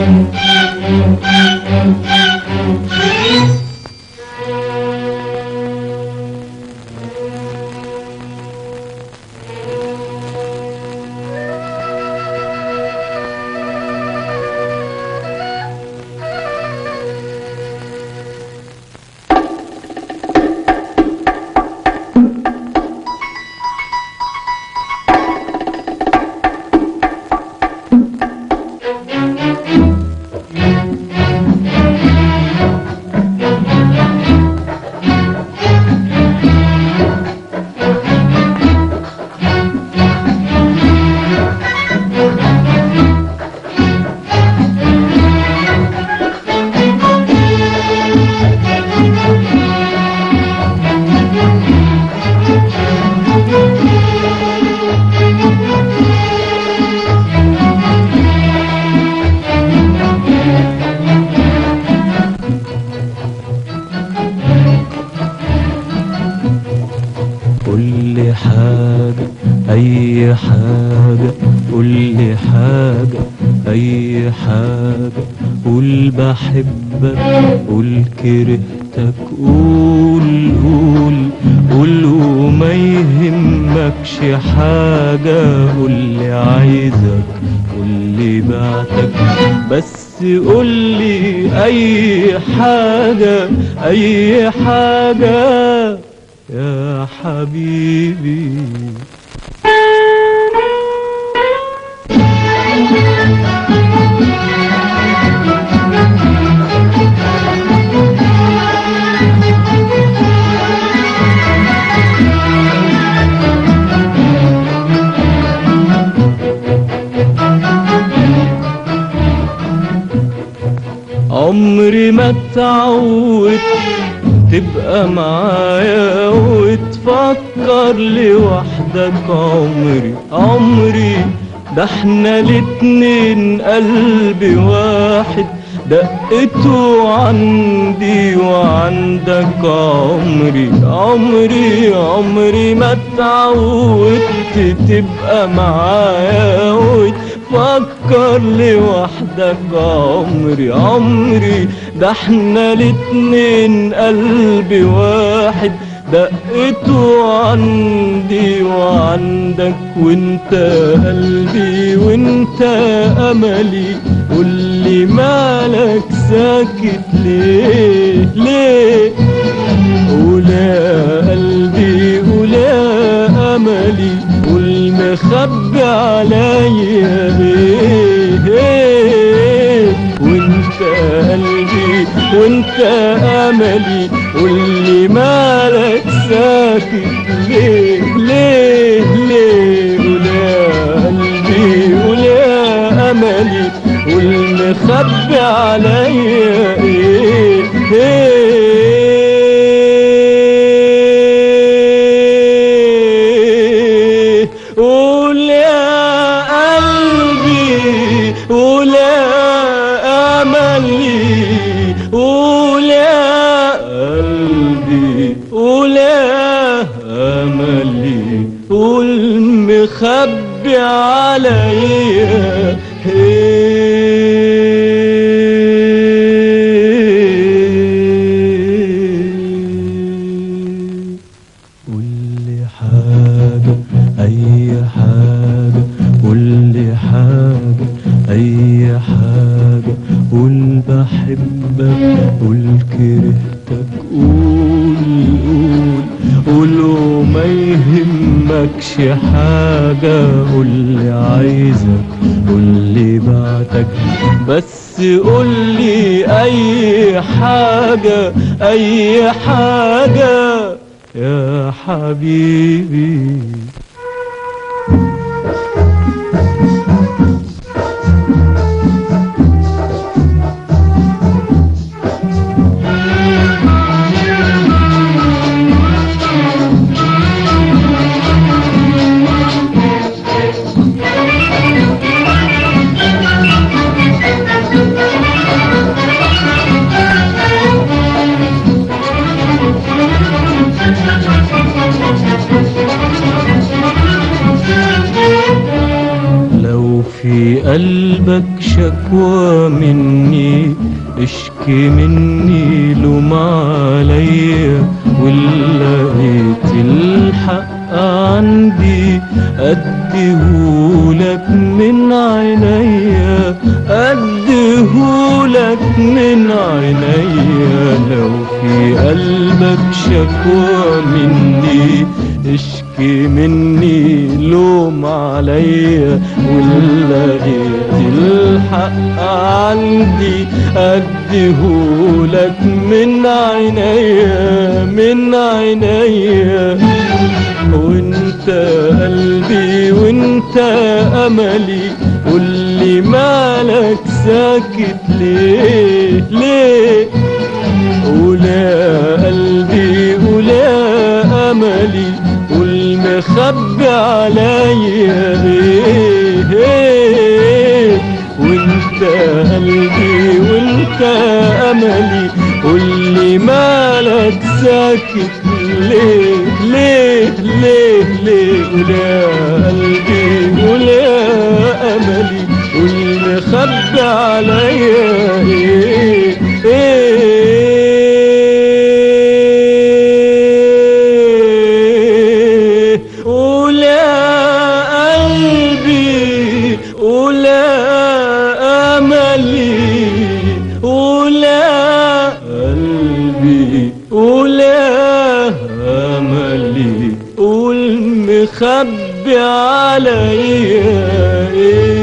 كل حاجة أي حاجة كل حاجة أي حاجة قول بحبك قول كرهتك قول قول قول وما يهمكش حاجة قول لي عايزك قول لي بعتك بس قول لي أي حاجة أي حاجة يا حبيبي عمري ما اتعودت تبقى معايا وتفكر لوحدك عمري عمري ده احنا الاتنين قلبي واحد دقته عندي وعندك عمري عمري عمري ما اتعودت تبقى معايا وتفكر لوحدك عمري عمري ده احنا الاتنين قلبي واحد دقته عندي وعندك وانت قلبي وانت املي قولي مالك ساكت ليه ليه قول يا قلبي قول يا املي قول مخبي عليا ايه ايه وانت قلبي وانت املي قولي مالك ساكت ليه ليه ليه قول يا قلبي قول يا املي قول مخبي عليا ايه ايه قول يا قلبي قول يا املي قول يا قلبي قول يا املي قول مخبي عليا إيه كل حاجة أي حاجة كل حاجة أي حاجة قول بحبك قول كرهتك قول قول قول وما يهمكش حاجة قول لي عايزك قول لي بعتك بس قول لي أي حاجة أي حاجة يا حبيبي Thank you. في قلبك شكوى مني اشكي مني لوم عليا ولقيت الحق عندي أديهولك من عينيا أديهولك من عينيا لو في قلبك شكوى مني اشكي مني لوم عليا ولقيت الحق عندي أديهولك من عينيا من عينيا وانت قلبي وانت املي قولي مالك ساكت ليه ليه قول يا قلبي قول يا املي قول مخبي عليا ايه ايه وانت قلبي وانت املي قولي مالك ساكت ليه ليه ليه ليه قول يا قلبي قول يا املي قول مخبي عليا ايه ايه قول يا قلبي قول يا املي قول يا قلبي قول يا املي قول مخبي عليا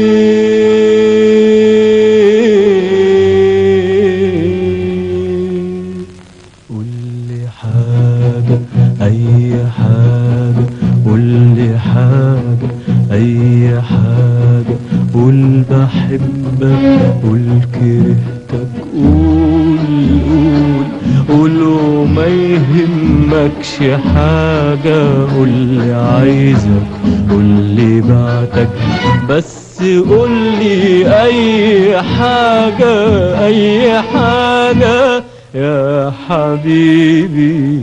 ايه قول لي حاجة أي حاجة قول لي حاجة أي حاجة قول بحبك قول كرهتك قول قول قول وما يهمكش حاجة قول لي عايزك قول لي بعتك بس قول لي أي حاجة أي حاجة يا حبيبي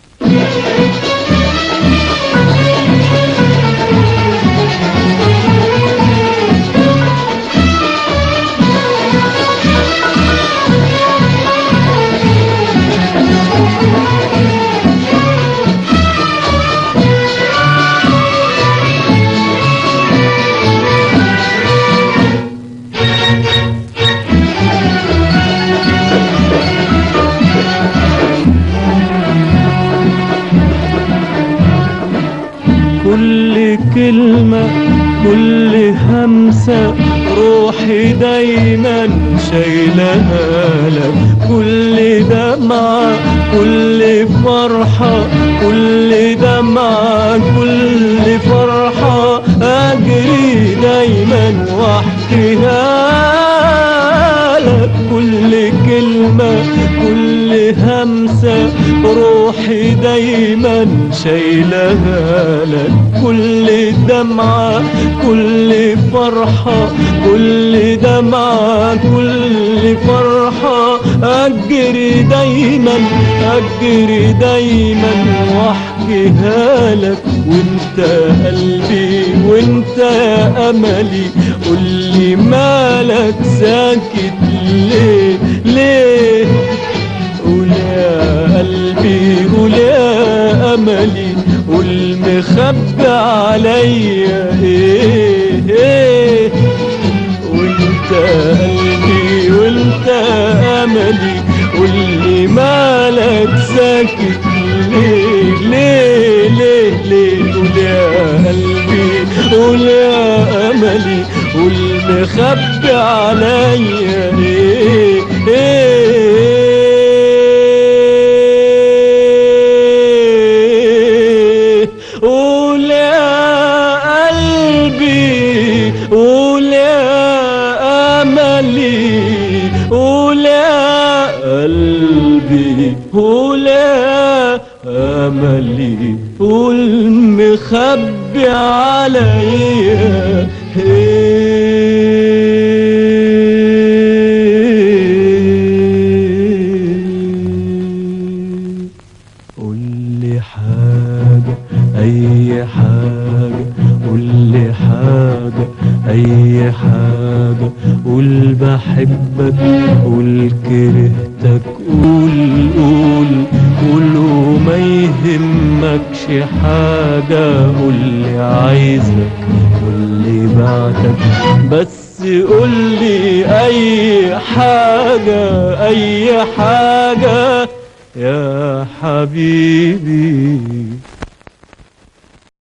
كل كلمة كل همسة روحي دايما شايلها لك كل دمعة كل فرحة كل دمعة كل فرحة أجري دايما واحكيها لك كل كلمة كل همسة روحي دايما شايلها لك كل دمعة كل فرحة كل دمعة كل فرحة أجري دايما أجري دايما واحكيها لك وانت قلبي وانت املي قولي مالك ساكت ليه ليه قول يا قلبي قول يا املي قول مخبي عليا ايه ايه وانت قلبي وانت املي قولي مالك ساكت ليه ليه ليه ليه قول يا قلبي قول يا املي قول مخبي عليا ايه ايه قول يا قلبي قول يا املي قول يا قلبي قول يا املي قول مخبي عليا إيه. قول لي حاجة أي حاجة قول لي حاجة اي حاجة قول بحبك قول كرهتك قول قول قول وما يهمكش حاجة قول لي عايزك قول لي بعتك بس قول لي اي حاجة اي حاجة يا حبيبي